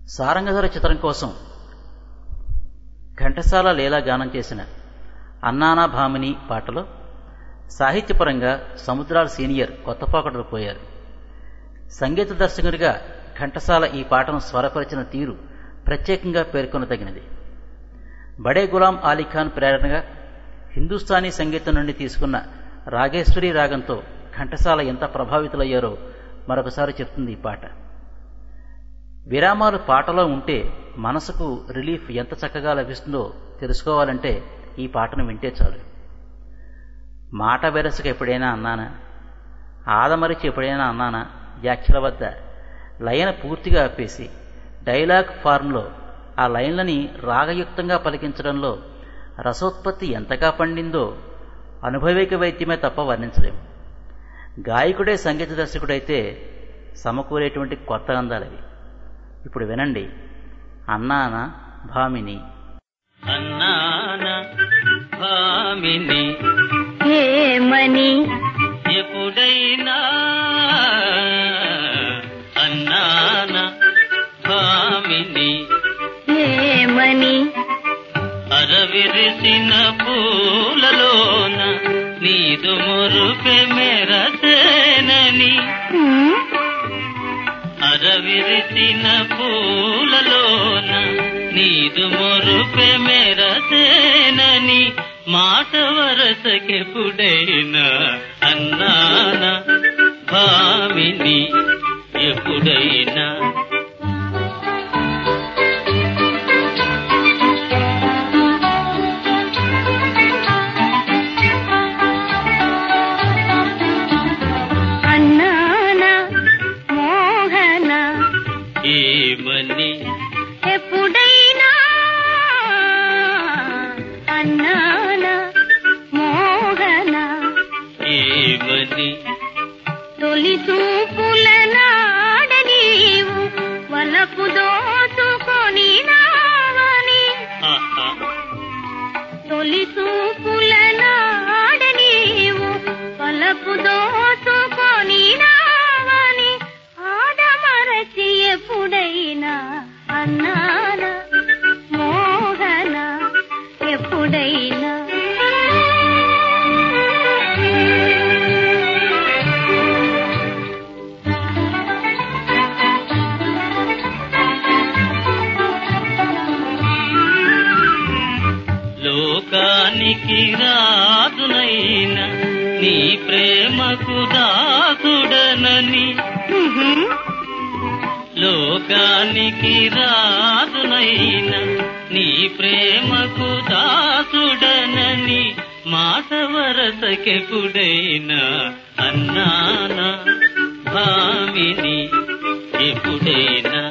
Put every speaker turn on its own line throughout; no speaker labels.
సారంగధర చిత్రం కోసం ఘంటసాల లీలా గానం చేసిన అన్నానా భామిని పాటలో సాహిత్యపరంగా సముద్రాల సీనియర్ కొత్తపాకటలు పోయారు సంగీత దర్శకునిగా ఘంటసాల ఈ పాటను స్వరపరిచిన తీరు ప్రత్యేకంగా పేర్కొనదగినది బడే గులాం అలీఖాన్ ప్రేరణగా హిందుస్థానీ సంగీతం నుండి తీసుకున్న రాగేశ్వరి రాగంతో ఘంటసాల ఎంత ప్రభావితులయ్యారో మరొకసారి చెప్తుంది ఈ పాట విరామాలు పాటలో ఉంటే మనసుకు రిలీఫ్ ఎంత చక్కగా లభిస్తుందో తెలుసుకోవాలంటే ఈ పాటను వింటే చాలు మాట వెరసకు ఎప్పుడైనా అన్నానా ఆదమరిచి ఎప్పుడైనా అన్నానా వ్యాఖ్యల వద్ద లయన పూర్తిగా ఆపేసి డైలాగ్ ఫార్మ్లో ఆ లైన్లని రాగయుక్తంగా పలికించడంలో రసోత్పత్తి ఎంతగా పండిందో అనుభవిక వైద్యమే తప్ప వర్ణించలేం గాయకుడే సంగీత దర్శకుడైతే సమకూరేటువంటి కొత్త అందాలవి ఇప్పుడు వినండి అన్నాన భామిని
అన్నాన భామిని
ఏమని
ఎప్పుడైనా అన్నాన భామిని
ఏమని
అరవిరిసిన పూలలోన నీదు మురుపె మెరసేనని
హ్మ్?
అరవిరిసిన పూలలోన నీదు మొరుపె మెరసేనని మాట వరసకెప్పుడైనా అన్నాన భామిని ఎప్పుడైనా
అన్నానా మోహన
ఏమని
ఎప్పుడైనా అన్నానా మోహన
ఏమని
తొలి చూపుల నాడ నీవు వలపు దోచుకొని నావని
ఆహా
తొలి చూపుల నాడ నీవు వలపు దోచుకొని నావని ఆడమరచి ఎప్పుడైనా అన్నాన మోహన ఎప్పుడైనా
లోకానికి రాదునైన నీ ప్రేమకు దాసుడనని
ఉహుం.
లోకానికి రాదునైన నీ ప్రేమకు దాసుడనని మాట వరసకెప్పుడైనా అన్నాన భామిని ఎప్పుడైనా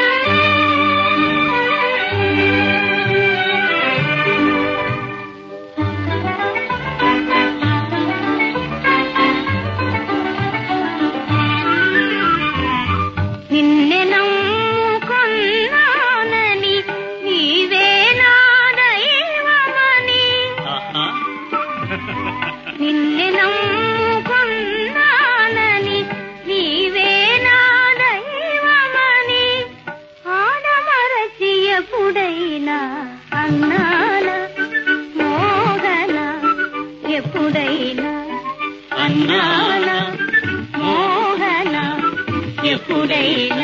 నిన్నె నమ్ముకున్నానని నీవే నా దైవమని
ఆహా
నిన్నె నమ్ముకున్నానని నీవే నా దైవమని ఆడమరచి ఎప్పుడైనా అన్నాన మోగన ఎప్పుడైనా
అన్నాన
మోహన ఎప్పుడైనా